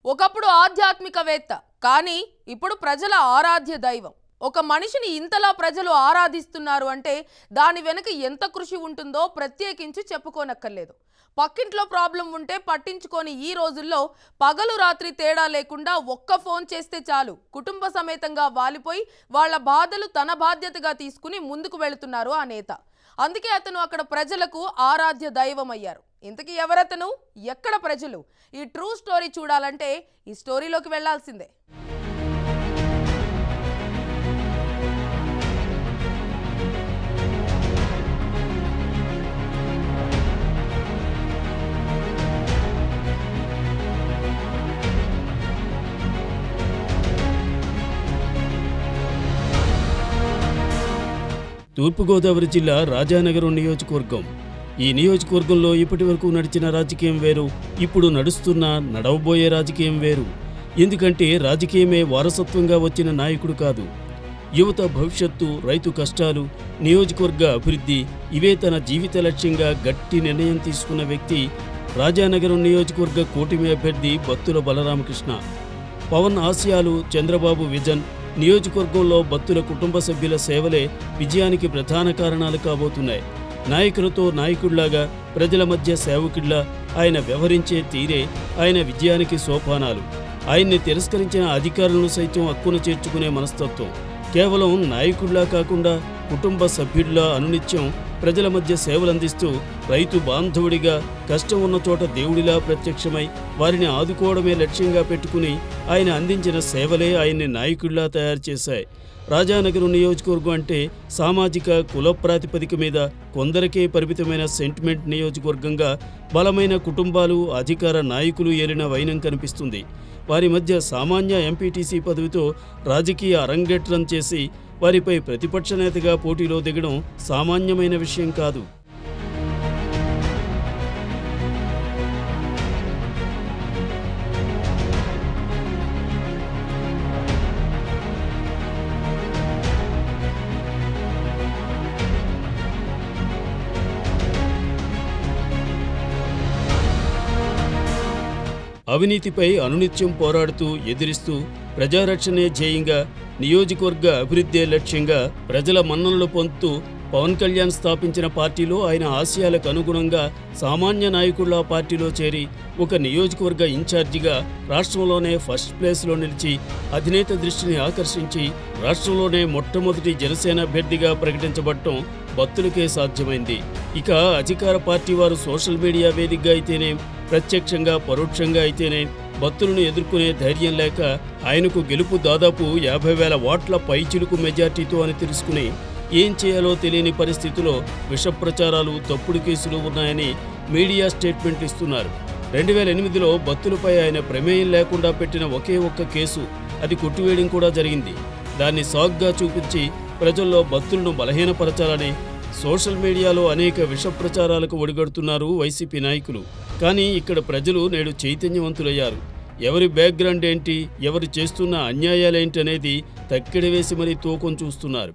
ఒకప్పుడు ఆధ్యాత్మికవేత్త కానీ ఇప్పుడు ప్రజల ఆరాధ్య దైవం ఒక మనిషిని ఇంతలా ప్రజలు ఆరాధిస్తున్నారు అంటే దాని వెనుక ఎంత కృషి ఉంటుందో ప్రత్యేకించి చెప్పుకోనక్కర్లేదు పక్కింట్లో ప్రాబ్లం ఉంటే పట్టించుకొని ఈ రోజుల్లో పగలు రాత్రి తేడా లేకుండా ఒక్క ఫోన్ చేస్తే చాలు కుటుంబ సమేతంగా వాలిపోయి వాళ్ళ బాధలు తన బాధ్యతగా తీసుకుని ముందుకు వెళుతున్నారు ఆ నేత అందుకే అతను అక్కడ ప్రజలకు ఆరాధ్య దైవం అయ్యారు ఇంతకీ ఎవరతను ఎక్కడ ప్రజలు ఈ ట్రూ స్టోరీ చూడాలంటే ఈ స్టోరీలోకి వెళ్ళాల్సిందే తూర్పుగోదావరి జిల్లా రాజానగరం నియోజకవర్గం ఈ నియోజకవర్గంలో ఇప్పటి వరకు నడిచిన రాజకీయం వేరు ఇప్పుడు నడుస్తున్న నడవబోయే రాజకీయం వేరు ఎందుకంటే రాజకీయమే వారసత్వంగా వచ్చిన నాయకుడు కాదు యువత భవిష్యత్తు రైతు కష్టాలు నియోజకవర్గ అభివృద్ధి ఇవే తన జీవిత లక్ష్యంగా గట్టి నిర్ణయం తీసుకున్న వ్యక్తి రాజానగరం నియోజకవర్గ కూటమి అభ్యర్థి బత్తుల బలరామకృష్ణ పవన్ ఆశయాలు చంద్రబాబు విజన్ నియోజకవర్గంలో బత్తుల కుటుంబ సభ్యుల సేవలే విజయానికి ప్రధాన కారణాలు కాబోతున్నాయి నాయకులతో నాయకుడిలాగా ప్రజల మధ్య సేవకుడిలా ఆయన వ్యవహరించే తీరే ఆయన విజయానికి సోపానాలు ఆయన్ని తిరస్కరించిన అధికారులను సైతం హక్కును చేర్చుకునే మనస్తత్వం కేవలం నాయకుడిలా కాకుండా కుటుంబ సభ్యుడిలా అనునిత్యం ప్రజల మధ్య సేవలందిస్తూ రైతు బాంధవుడిగా కష్టం ఉన్న చోట దేవుడిలా ప్రత్యక్షమై వారిని ఆదుకోవడమే లక్ష్యంగా పెట్టుకుని ఆయన అందించిన సేవలే ఆయన్ని నాయకుడిలా తయారు చేశాయి రాజానగరం నియోజకవర్గం అంటే సామాజిక కుల ప్రాతిపదిక మీద కొందరికే పరిమితమైన సెంటిమెంట్ నియోజకవర్గంగా బలమైన కుటుంబాలు అధికార నాయకులు ఏలిన వైనం కనిపిస్తుంది వారి మధ్య సామాన్య ఎంపీటీసీ పదవితో రాజకీయ అరంగేట్రం చేసి వారిపై ప్రతిపక్ష నేతగా పోటీలో దిగడం సామాన్యమైన విషయం కాదు అవినీతిపై అనునిత్యం పోరాడుతూ ఎదిరిస్తూ ప్రజారక్షణే ధ్యేయంగా నియోజకవర్గ అభివృద్ధే లక్ష్యంగా ప్రజల మన్ననలు పొందుతూ పవన్ కళ్యాణ్ స్థాపించిన పార్టీలో ఆయన ఆశయాలకు అనుగుణంగా సామాన్య నాయకుల పార్టీలో చేరి ఒక నియోజకవర్గ ఇన్ఛార్జిగా రాష్ట్రంలోనే ఫస్ట్ ప్లేస్లో నిలిచి అధినేత దృష్టిని ఆకర్షించి రాష్ట్రంలోనే మొట్టమొదటి జనసేన అభ్యర్థిగా ప్రకటించబడటం భక్తులకే సాధ్యమైంది ఇక అధికార పార్టీ వారు సోషల్ మీడియా వేదికగా అయితేనే ప్రత్యక్షంగా పరోక్షంగా అయితేనే భక్తులను ఎదుర్కొనే ధైర్యం లేక ఆయనకు గెలుపు దాదాపు యాభై వేల వాట్ల పైచిలుకు మెజార్టీతో అని తెలుసుకుని ఏం చేయాలో తెలియని పరిస్థితిలో విష ప్రచారాలు తప్పుడు కేసులు ఉన్నాయని మీడియా స్టేట్మెంట్ ఇస్తున్నారు రెండు వేల ఎనిమిదిలో భక్తులపై ఆయన ప్రమేయం లేకుండా పెట్టిన ఒకే ఒక్క కేసు అది కొట్టివేయడం కూడా జరిగింది దాన్ని సాగ్గా చూపించి ప్రజల్లో భక్తులను బలహీనపరచాలని సోషల్ మీడియాలో అనేక విష ప్రచారాలకు ఒడిగడుతున్నారు వైసీపీ నాయకులు కానీ ఇక్కడ ప్రజలు నేడు చైతన్యవంతులయ్యారు ఎవరి బ్యాక్గ్రౌండ్ ఏంటి ఎవరు చేస్తున్న అన్యాయాలేంటి అనేది తక్కిడి వేసి మరీ తూకం చూస్తున్నారు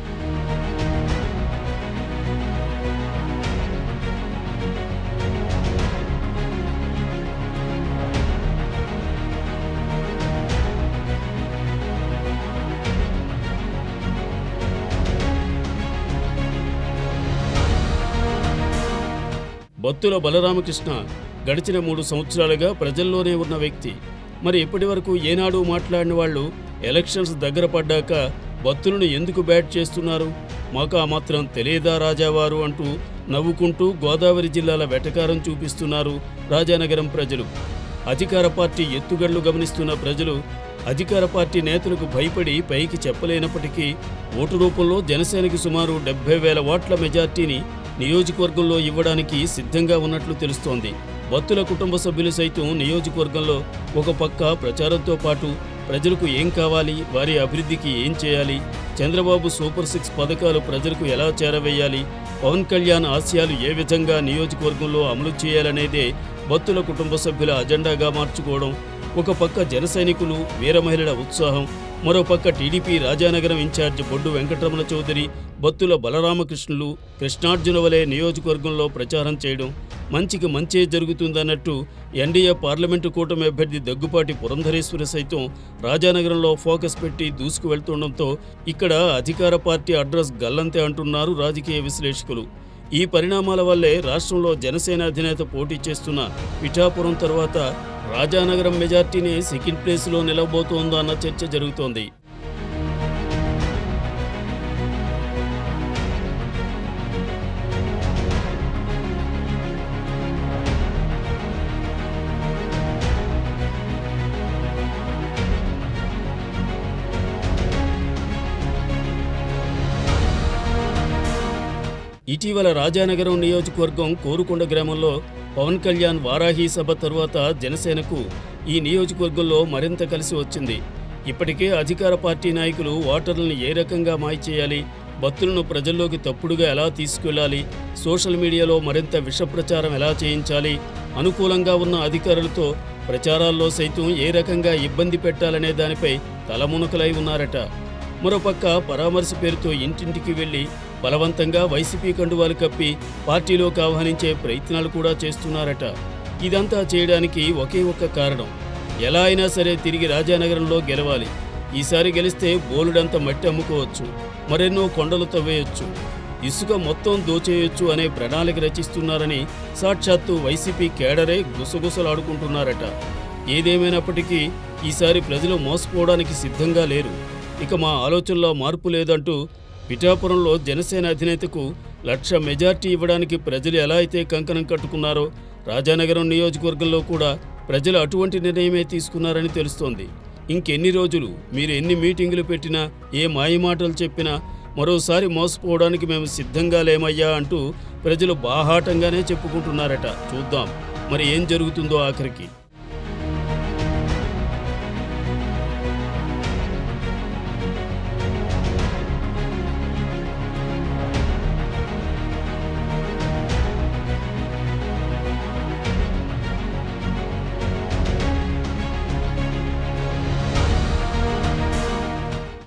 బత్తుల బలరామకృష్ణ గడిచిన మూడు సంవత్సరాలుగా ప్రజల్లోనే ఉన్న వ్యక్తి మరి ఇప్పటి వరకు ఏనాడు మాట్లాడిన వాళ్ళు ఎలక్షన్స్ దగ్గర పడ్డాక బత్తులను ఎందుకు బ్యాట్ చేస్తున్నారు మాకు ఆ మాత్రం తెలియదా రాజావారు అంటూ నవ్వుకుంటూ గోదావరి జిల్లాల వెటకారం చూపిస్తున్నారు రాజానగరం ప్రజలు అధికార పార్టీ ఎత్తుగడలు గమనిస్తున్న ప్రజలు అధికార పార్టీ నేతలకు భయపడి పైకి చెప్పలేనప్పటికీ ఓటు రూపంలో జనసేనకి సుమారు డెబ్బై వేల ఓట్ల మెజార్టీని నియోజకవర్గంలో ఇవ్వడానికి సిద్ధంగా ఉన్నట్లు తెలుస్తోంది భక్తుల కుటుంబ సభ్యులు సైతం నియోజకవర్గంలో ఒక పక్క ప్రచారంతో పాటు ప్రజలకు ఏం కావాలి వారి అభివృద్ధికి ఏం చేయాలి చంద్రబాబు సూపర్ సిక్స్ పథకాలు ప్రజలకు ఎలా చేరవేయాలి పవన్ కళ్యాణ్ ఆశయాలు ఏ విధంగా నియోజకవర్గంలో అమలు చేయాలనేదే భక్తుల కుటుంబ సభ్యుల అజెండాగా మార్చుకోవడం ఒక పక్క జన సైనికులు వీర మహిళల ఉత్సాహం మరోపక్క టీడీపీ రాజానగరం ఇన్ఛార్జ్ బొడ్డు వెంకటరమణ చౌదరి బత్తుల బలరామకృష్ణులు కృష్ణార్జున వలె నియోజకవర్గంలో ప్రచారం చేయడం మంచికి మంచే జరుగుతుందన్నట్టు ఎన్డీఏ పార్లమెంటు కూటమి అభ్యర్థి దగ్గుపాటి పురంధరేశ్వరి సైతం రాజానగరంలో ఫోకస్ పెట్టి దూసుకు వెళ్తుండటంతో ఇక్కడ అధికార పార్టీ అడ్రస్ గల్లంతే అంటున్నారు రాజకీయ విశ్లేషకులు ఈ పరిణామాల వల్లే రాష్ట్రంలో జనసేన అధినేత పోటీ చేస్తున్న పిఠాపురం తర్వాత రాజానగరం మెజార్టీని సెకండ్ ప్లేస్లో నిలవబోతోందా అన్న చర్చ జరుగుతోంది ఇటీవల రాజానగరం నియోజకవర్గం కోరుకొండ గ్రామంలో పవన్ కళ్యాణ్ వారాహి సభ తరువాత జనసేనకు ఈ నియోజకవర్గంలో మరింత కలిసి వచ్చింది ఇప్పటికే అధికార పార్టీ నాయకులు ఓటర్లను ఏ రకంగా మాయ చేయాలి భక్తులను ప్రజల్లోకి తప్పుడుగా ఎలా తీసుకెళ్లాలి సోషల్ మీడియాలో మరింత విష ప్రచారం ఎలా చేయించాలి అనుకూలంగా ఉన్న అధికారులతో ప్రచారాల్లో సైతం ఏ రకంగా ఇబ్బంది పెట్టాలనే దానిపై తలమునకలై ఉన్నారట మరోపక్క పరామర్శ పేరుతో ఇంటింటికి వెళ్లి బలవంతంగా వైసీపీ కండువాలు కప్పి పార్టీలోకి ఆహ్వానించే ప్రయత్నాలు కూడా చేస్తున్నారట ఇదంతా చేయడానికి ఒకే ఒక్క కారణం ఎలా అయినా సరే తిరిగి రాజానగరంలో గెలవాలి ఈసారి గెలిస్తే బోలుడంత మట్టి అమ్ముకోవచ్చు మరెన్నో కొండలు తవ్వేయొచ్చు ఇసుక మొత్తం దోచేయొచ్చు అనే ప్రణాళిక రచిస్తున్నారని సాక్షాత్తు వైసీపీ కేడరే గుసగుసలాడుకుంటున్నారట ఏదేమైనప్పటికీ ఈసారి ప్రజలు మోసపోవడానికి సిద్ధంగా లేరు ఇక మా ఆలోచనలో మార్పు లేదంటూ పిఠాపురంలో జనసేన అధినేతకు లక్ష మెజార్టీ ఇవ్వడానికి ప్రజలు ఎలా అయితే కంకణం కట్టుకున్నారో రాజానగరం నియోజకవర్గంలో కూడా ప్రజలు అటువంటి నిర్ణయమే తీసుకున్నారని తెలుస్తోంది ఇంకెన్ని రోజులు మీరు ఎన్ని మీటింగులు పెట్టినా ఏ మాయమాటలు చెప్పినా మరోసారి మోసపోవడానికి మేము సిద్ధంగా లేమయ్యా అంటూ ప్రజలు బాహాటంగానే చెప్పుకుంటున్నారట చూద్దాం మరి ఏం జరుగుతుందో ఆఖరికి